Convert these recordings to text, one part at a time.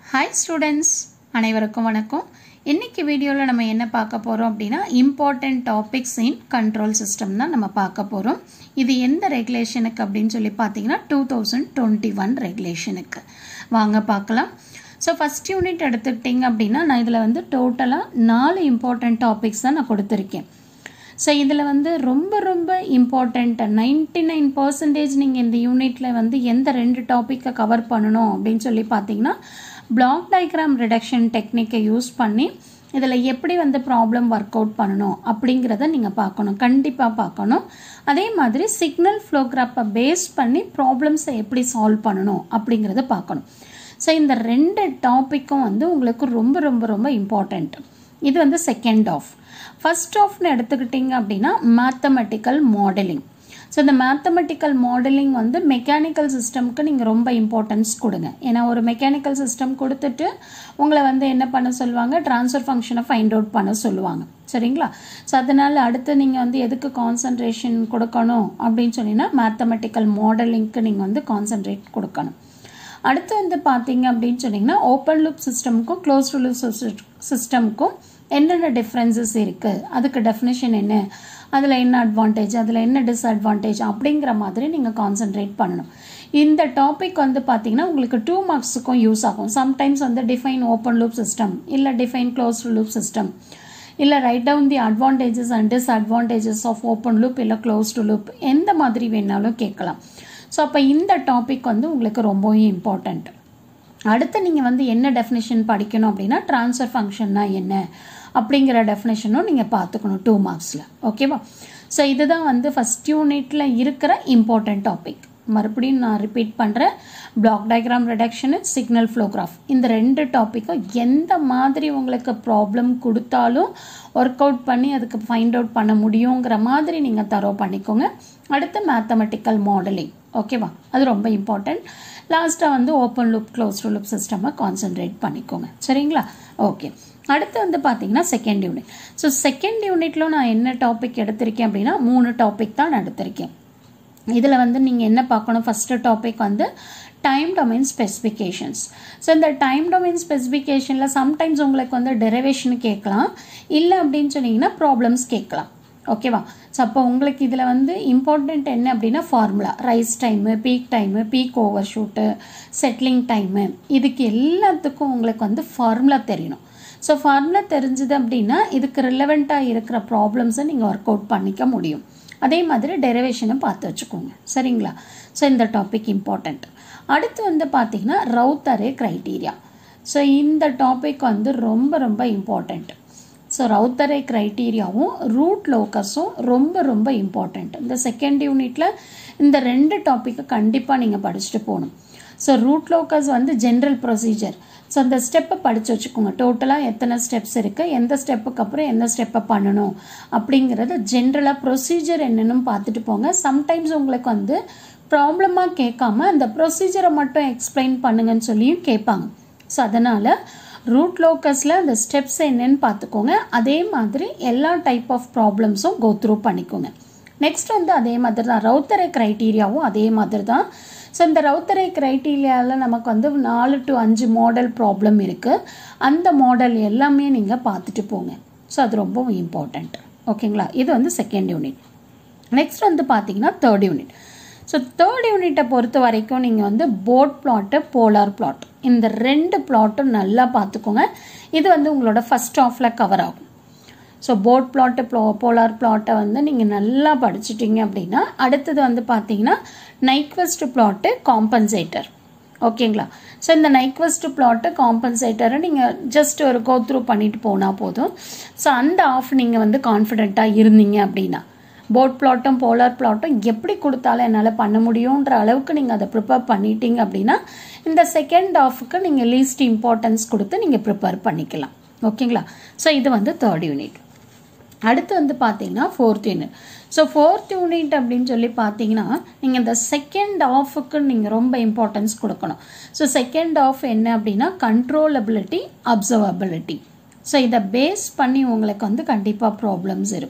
hi students அனைவருக்கும் வணக்கம் இன்னைக்கு வீடியோவில் நம்ம என்ன பார்க்க போகிறோம் அப்படின்னா important topics in control system தான் நம்ம பார்க்க போகிறோம் இது எந்த ரெகுலேஷனுக்கு அப்படின்னு சொல்லி பார்த்தீங்கன்னா டூ தௌசண்ட் டுவெண்ட்டி ஒன் ரெகுலேஷனுக்கு வாங்க பார்க்கலாம் ஸோ ஃபஸ்ட் யூனிட் எடுத்துக்கிட்டிங்க அப்படின்னா நான் இதில் வந்து டோட்டலாக நாலு இம்பார்ட்டன்ட் டாபிக்ஸ் தான் நான் கொடுத்துருக்கேன் ஸோ இதில் வந்து ரொம்ப ரொம்ப இம்பார்ட்டண்ட் நைன்டி நைன் பர்சன்டேஜ் நீங்கள் இந்த யூனிட்டில் வந்து எந்த ரெண்டு டாப்பிக்கை கவர் பண்ணணும் அப்படின்னு சொல்லி பார்த்தீங்கன்னா பிளாக் டயக்ராம் ரிடக்ஷன் டெக்னிக்கை யூஸ் பண்ணி இதில் எப்படி வந்து ப்ராப்ளம் ஒர்க் அவுட் பண்ணணும் அப்படிங்கிறத நீங்கள் பார்க்கணும் கண்டிப்பாக பார்க்கணும் அதே மாதிரி சிக்னல் ஃப்ளோகிராப்பை பேஸ் பண்ணி ப்ராப்ளம்ஸை எப்படி சால்வ் பண்ணணும் அப்படிங்கிறத பார்க்கணும் ஸோ இந்த ரெண்டு டாப்பிக்கும் வந்து உங்களுக்கு ரொம்ப ரொம்ப ரொம்ப இம்பார்ட்டண்ட் இது வந்து செகண்ட் ஆஃப் ஃபர்ஸ்ட் ஆஃப்னு எடுத்துக்கிட்டிங்க அப்படின்னா மேத்தமெட்டிக்கல் மாடலிங் ஸோ இந்த மேத்தமெட்டிக்கல் மாடலிங் வந்து மெக்கானிக்கல் சிஸ்டம்க்கு நீங்கள் ரொம்ப இம்பார்ட்டன்ஸ் கொடுங்க ஏன்னா ஒரு மெக்கானிக்கல் சிஸ்டம் கொடுத்துட்டு உங்களை வந்து என்ன பண்ண சொல்லுவாங்க ட்ரான்ஸ்ஃபர் ஃபங்க்ஷனை ஃபைண்ட் அவுட் பண்ண சொல்லுவாங்க சரிங்களா ஸோ அதனால் அடுத்து நீங்கள் வந்து எதுக்கு கான்சன்ட்ரேஷன் கொடுக்கணும் அப்படின்னு சொன்னீங்கன்னா மேத்தமெட்டிக்கல் மாடலிங்க்கு நீங்கள் வந்து கான்சன்ட்ரேட் கொடுக்கணும் அடுத்து வந்து பார்த்தீங்க அப்படின்னு சொன்னீங்கன்னா ஓப்பன் லுப் சிஸ்டமுக்கும் க்ளோஸ் லுப் சிஸ்டமுக்கும் என்னென்ன டிஃப்ரென்சஸ் இருக்குது அதுக்கு டெஃபினேஷன் என்ன அதில் என்ன அட்வான்டேஜ் அதில் என்ன டிஸ்அட்வான்டேஜ் அப்படிங்கிற மாதிரி நீங்கள் கான்சென்ட்ரேட் பண்ணணும் இந்த டாபிக் வந்து பார்த்தீங்கன்னா உங்களுக்கு டூ மார்க்ஸுக்கும் யூஸ் ஆகும் சம்டைம்ஸ் வந்து டிஃபைன் ஓப்பன் லூப் சிஸ்டம் இல்லை டிஃபைன் க்ளோஸ் லூப் சிஸ்டம் இல்லை write down the advantages and disadvantages of open loop இல்லை க்ளோஸ் டு லூப் எந்த மாதிரி வேணாலும் கேட்கலாம் ஸோ அப்போ இந்த டாபிக் வந்து உங்களுக்கு ரொம்பவும் இம்பார்ட்டண்ட் அடுத்து நீங்கள் வந்து என்ன டெஃபினேஷன் படிக்கணும் அப்படின்னா ட்ரான்ஸ்ஃபர் ஃபங்க்ஷன்னா என்ன அப்படிங்கிற டெஃபினேஷனும் நீங்கள் பார்த்துக்கணும் டூ மார்க்ஸில் ஓகேவா ஸோ இதுதான் வந்து ஃபஸ்ட் யூனிட்டில் இருக்கிற இம்பார்ட்டன்ட் டாபிக் மறுபடியும் நான் ரிப்பீட் பண்ணுறேன் block diagram reduction signal flowgraph இந்த ரெண்டு டாப்பிக்கும் எந்த மாதிரி உங்களுக்கு ப்ராப்ளம் கொடுத்தாலும் ஒர்க் அவுட் பண்ணி அதுக்கு ஃபைண்ட் அவுட் பண்ண முடியுங்கிற மாதிரி நீங்கள் தரோ பண்ணிக்கோங்க அடுத்து மேத்தமெட்டிக்கல் மாடலிங் ஓகேவா அது ரொம்ப இம்பார்ட்டன்ட் லாஸ்ட்டாக வந்து ஓப்பன் லுப் க்ளோஸ் லுப் சிஸ்டமை கான்சென்ட்ரேட் பண்ணிக்கோங்க சரிங்களா ஓகே அடுத்து வந்து பார்த்தீங்கன்னா செகண்ட் யூனிட் ஸோ செகண்ட் யூனிட்டில் நான் என்ன டாபிக் எடுத்திருக்கேன் அப்படின்னா மூணு டாபிக் தான் நான் எடுத்திருக்கேன் இதில் வந்து நீங்கள் என்ன பார்க்கணும் ஃபஸ்ட்டு டாபிக் வந்து டைம் டொமைன் ஸ்பெசிஃபிகேஷன்ஸ் ஸோ இந்த டைம் டொமைன் ஸ்பெசிஃபிகேஷனில் சம்டைம்ஸ் உங்களுக்கு வந்து டெரிவேஷன் கேட்கலாம் இல்லை அப்படின்னு சொன்னீங்கன்னா ப்ராப்ளம்ஸ் கேட்கலாம் ஓகேவா ஸோ அப்போ உங்களுக்கு இதில் வந்து இம்பார்ட்டண்ட் என்ன அப்படின்னா formula rise time peak time peak overshoot settling time இதுக்கு எல்லாத்துக்கும் உங்களுக்கு வந்து ஃபார்முலா தெரியணும் ஸோ ஃபார்முலா தெரிஞ்சுது அப்படின்னா இதுக்கு ரிலவெண்ட்டாக இருக்கிற ப்ராப்ளம்ஸை நீங்கள் ஒர்க் அவுட் பண்ணிக்க முடியும் அதே மாதிரி டெரிவேஷனும் பார்த்து வச்சுக்கோங்க சரிங்களா ஸோ இந்த டாபிக் இம்பார்ட்டண்ட் அடுத்து வந்து பார்த்தீங்கன்னா ரவுத்தரே க்ரைட்டீரியா ஸோ இந்த டாபிக் வந்து ரொம்ப ரொம்ப இம்பார்ட்டண்ட் ஸோ ரவுத்தரை க்ரைட்டீரியாவும் ரூட் லோக்கஸும் ரொம்ப ரொம்ப இம்பார்ட்டண்ட் இந்த செகண்ட் யூனிட்டில் இந்த ரெண்டு டாப்பிக்கை கண்டிப்பாக நீங்கள் படிச்சுட்டு போகணும் ஸோ ரூட் லோக்கஸ் வந்து ஜென்ரல் ப்ரொசீஜர் ஸோ அந்த ஸ்டெப்பை படித்து வச்சுக்கோங்க டோட்டலாக எத்தனை ஸ்டெப்ஸ் இருக்குது எந்த ஸ்டெப்புக்கு அப்புறம் எந்த ஸ்டெப்பை பண்ணணும் அப்படிங்கிறத ஜென்ரலாக ப்ரொசீஜர் என்னென்னு பார்த்துட்டு போங்க சம்டைம்ஸ் உங்களுக்கு வந்து ப்ராப்ளமாக கேட்காம அந்த ப்ரொசீஜரை மட்டும் எக்ஸ்பிளைன் பண்ணுங்கன்னு சொல்லியும் கேட்பாங்க ஸோ அதனால் ரூட் லோக்கஸில் அந்த ஸ்டெப்ஸ் என்னன்னு பார்த்துக்கோங்க அதே மாதிரி எல்லா டைப் ஆஃப் ப்ராப்ளம்ஸும் கோ த்ரூ பண்ணிக்கோங்க நெக்ஸ்ட் வந்து அதே மாதிரி தான் ரவுத்தரை க்ரைட்டீரியாவும் அதே மாதிரி தான் ஸோ இந்த ரவுத்தரை க்ரைட்டீரியாவில் நமக்கு வந்து நாலு டு அஞ்சு மாடல் ப்ராப்ளம் இருக்குது அந்த மாடல் எல்லாமே நீங்கள் பார்த்துட்டு போங்க ஸோ அது ரொம்ப இம்பார்ட்டண்ட் ஓகேங்களா இது வந்து செகண்ட் யூனிட் நெக்ஸ்ட் வந்து பார்த்தீங்கன்னா தேர்ட் யூனிட் ஸோ தேர்ட் யூனிட்டை பொறுத்த வரைக்கும் நீங்கள் வந்து போட் பிளாட்டு போலார் பிளாட் இந்த ரெண்டு பிளாட்டும் நல்லா பார்த்துக்கோங்க இது வந்து உங்களோட ஃபஸ்ட் ஆஃபில் கவர் ஆகும் ஸோ போட் பிளாட்டு ப்ளோ போலார் பிளாட்டை வந்து நீங்கள் நல்லா படிச்சிட்டிங்க அப்படின்னா அடுத்தது வந்து பார்த்தீங்கன்னா நைக்வெஸ்ட் பிளாட்டு காம்பன்சேட்டர் ஓகேங்களா ஸோ இந்த நைக்வெஸ்ட் பிளாட்டு காம்பன்சேட்டரை நீங்கள் ஜஸ்ட் ஒரு கோ த்ரூ பண்ணிட்டு போனால் போதும் ஸோ அந்த ஆஃப் நீங்கள் வந்து கான்ஃபிடெண்ட்டாக இருந்தீங்க அப்படின்னா போட் பிளாட்டும் போலார் பிளாட்டும் எப்படி கொடுத்தாலும் என்னால் பண்ண முடியுன்ற அளவுக்கு நீங்கள் அதை ப்ரிப்பேர் பண்ணிட்டீங்க அப்படின்னா இந்த செகண்ட் ஆஃபுக்கு நீங்கள் லீஸ்ட் இம்பார்ட்டன்ஸ் கொடுத்து நீங்கள் ப்ரிப்பேர் பண்ணிக்கலாம் ஓகேங்களா ஸோ இது வந்து தேர்ட் யூனிட் அடுத்து வந்து பார்த்தீங்கன்னா fourth unit so fourth unit அப்படின்னு சொல்லி பார்த்தீங்கன்னா நீங்கள் இந்த செகண்ட் ஆஃபுக்கு நீங்கள் ரொம்ப இம்பார்ட்டன்ஸ் கொடுக்கணும் ஸோ செகண்ட் ஆஃப் என்ன அப்படின்னா கண்ட்ரோலபிலிட்டி அப்சர்வபிலிட்டி ஸோ இதை பேஸ் பண்ணி உங்களுக்கு வந்து கண்டிப்பாக ப்ராப்ளம்ஸ் இருக்கும்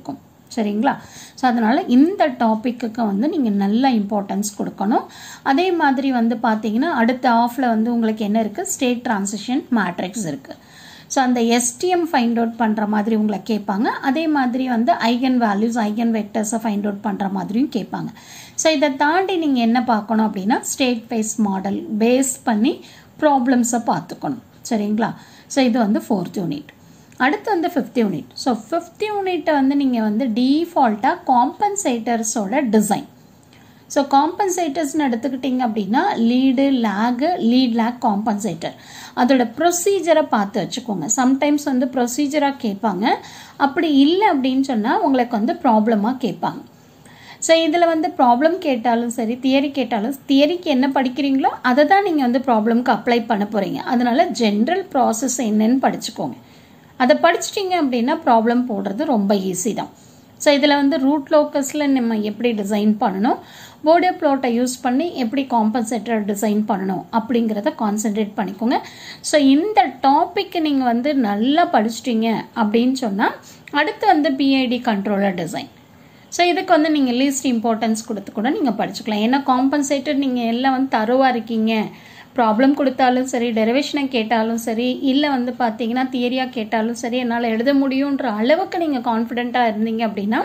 சரிங்களா ஸோ அதனால் இந்த டாப்பிக்கு வந்து நீங்கள் நல்ல இம்பார்ட்டன்ஸ் கொடுக்கணும் அதே மாதிரி வந்து பார்த்தீங்கன்னா அடுத்த ஆஃபில் வந்து உங்களுக்கு என்ன இருக்குது ஸ்டேட் ட்ரான்சிஷன் மேட்ரிக்ஸ் இருக்குது ஸோ அந்த எஸ்டிஎம் ஃபைண்ட் அவுட் பண்ணுற மாதிரி உங்களை கேட்பாங்க அதே மாதிரி வந்து ஐகன் வேல்யூஸ் ஐகன் வெக்டர்ஸை ஃபைண்ட் அவுட் பண்ணுற மாதிரியும் கேட்பாங்க ஸோ இதை தாண்டி நீங்கள் என்ன பார்க்கணும் அப்படின்னா ஸ்டேட் பேஸ் மாடல் பேஸ் பண்ணி ப்ராப்ளம்ஸை பார்த்துக்கணும் சரிங்களா ஸோ இது வந்து ஃபோர்த் யூனிட் அடுத்து வந்து ஃபிஃப்த் யூனிட் ஸோ ஃபிஃப்த் யூனிட்டை வந்து நீங்கள் வந்து டீஃபால்ட்டாக காம்பன்சேட்டர்ஸோட டிசைன் ஸோ காம்பன்சேட்டர்ஸ்னு எடுத்துக்கிட்டிங்க அப்படின்னா lead lag lead lag compensator அதோட ப்ரொசீஜரை பார்த்து வச்சுக்கோங்க சம்டைம்ஸ் வந்து ப்ரொசீஜராக கேட்பாங்க அப்படி இல்லை அப்படின்னு சொன்னால் உங்களுக்கு வந்து ப்ராப்ளமாக கேட்பாங்க ஸோ இதில் வந்து ப்ராப்ளம் கேட்டாலும் சரி தியரி கேட்டாலும் தியரிக்கு என்ன படிக்கிறீங்களோ அதை தான் நீங்கள் வந்து ப்ராப்ளம்க்கு அப்ளை பண்ண போகிறீங்க அதனால ஜென்ரல் ப்ராசஸ் என்னன்னு படிச்சுக்கோங்க அதை படிச்சிட்டிங்க அப்படின்னா ப்ராப்ளம் போடுறது ரொம்ப ஈஸி தான் ஸோ இதில் வந்து ரூட் லோக்கஸில் நம்ம எப்படி டிசைன் பண்ணணும் போர்டே ப்ளாட்டை யூஸ் பண்ணி எப்படி காம்பன்சேட்டர் டிசைன் பண்ணணும் அப்படிங்கிறத கான்சென்ட்ரேட் பண்ணிக்கோங்க ஸோ இந்த டாப்பிக்கு நீங்கள் வந்து நல்லா படிச்சிட்டிங்க அப்படின்னு சொன்னால் அடுத்து வந்து பிஐடி கண்ட்ரோலர் டிசைன் ஸோ இதுக்கு வந்து நீங்கள் லீஸ்ட் இம்பார்ட்டன்ஸ் கொடுத்து கூட நீங்கள் படிச்சுக்கலாம் ஏன்னா காம்பன்சேட்டர் நீங்கள் எல்லாம் வந்து தருவாக இருக்கீங்க ப்ராப்ளம் கொடுத்தாலும் சரி டெரிவேஷனை கேட்டாலும் சரி இல்லை வந்து பார்த்தீங்கன்னா தியரியாக கேட்டாலும் சரி என்னால் எழுத முடியுன்ற அளவுக்கு நீங்கள் கான்ஃபிடெண்ட்டாக இருந்தீங்க அப்படின்னா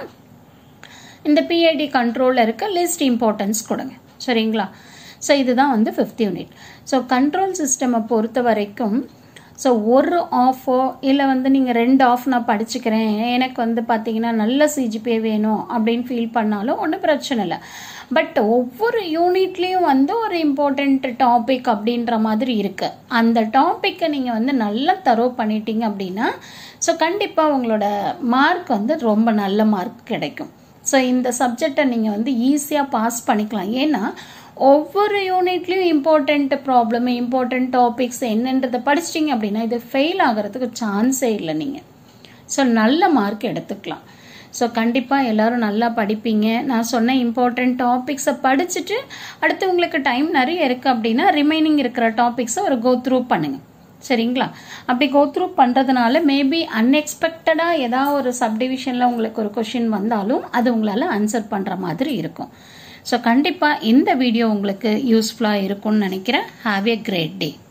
இந்த பிஐடி கண்ட்ரோலில் இருக்க லிஸ்ட் இம்பார்ட்டன்ஸ் கொடுங்க சரிங்களா ஸோ இதுதான் வந்து ஃபிஃப்த் யூனிட் ஸோ கண்ட்ரோல் சிஸ்டமை பொறுத்த வரைக்கும் ஸோ ஒரு ஆஃபோ இல்லை வந்து நீங்கள் ரெண்டு ஆஃப் நான் படிச்சுக்கிறேன் எனக்கு வந்து பார்த்தீங்கன்னா நல்ல சிஜிபிஏ வேணும் அப்படின்னு ஃபீல் பண்ணாலும் ஒன்றும் பிரச்சனை இல்லை பட் ஒவ்வொரு யூனிட்லேயும் வந்து ஒரு இம்பார்ட்டண்ட் டாபிக் அப்படின்ற மாதிரி இருக்குது அந்த டாப்பிக்கை நீங்கள் வந்து நல்லா தரோ பண்ணிட்டீங்க அப்படின்னா ஸோ கண்டிப்பாக உங்களோட மார்க் வந்து ரொம்ப நல்ல மார்க் கிடைக்கும் ஸோ இந்த சப்ஜெக்டை நீங்கள் வந்து ஈஸியாக பாஸ் பண்ணிக்கலாம் ஏன்னா ஒவ்வொரு யூனிட்லேயும் இம்பார்ட்டண்ட் ப்ராப்ளம் இம்பார்ட்டண்ட் டாபிக்ஸ் என்னன்றதை படிச்சிட்டிங்க அப்படின்னா இது ஃபெயில் ஆகிறதுக்கு சான்ஸே இல்லை நீங்கள் ஸோ நல்ல மார்க் எடுத்துக்கலாம் ஸோ கண்டிப்பாக எல்லோரும் நல்லா படிப்பீங்க நான் சொன்ன இம்பார்ட்டண்ட் டாபிக்ஸை படிச்சுட்டு அடுத்து உங்களுக்கு டைம் நிறைய இருக்குது அப்படின்னா ரிமைனிங் இருக்கிற டாபிக்ஸை ஒரு கோ த்ரூ பண்ணுங்கள் சரிங்களா அப்படி கோ த்ரூ பண்ணுறதுனால மேபி அன்எக்ஸ்பெக்டடாக ஏதாவது ஒரு சப்டிவிஷனில் உங்களுக்கு ஒரு கொஷின் வந்தாலும் அது உங்களால் ஆன்சர் பண்ணுற மாதிரி இருக்கும் ஸோ கண்டிப்பாக இந்த வீடியோ உங்களுக்கு யூஸ்ஃபுல்லாக இருக்கும்னு நினைக்கிறேன் ஹாவ் எ கிரேட் டே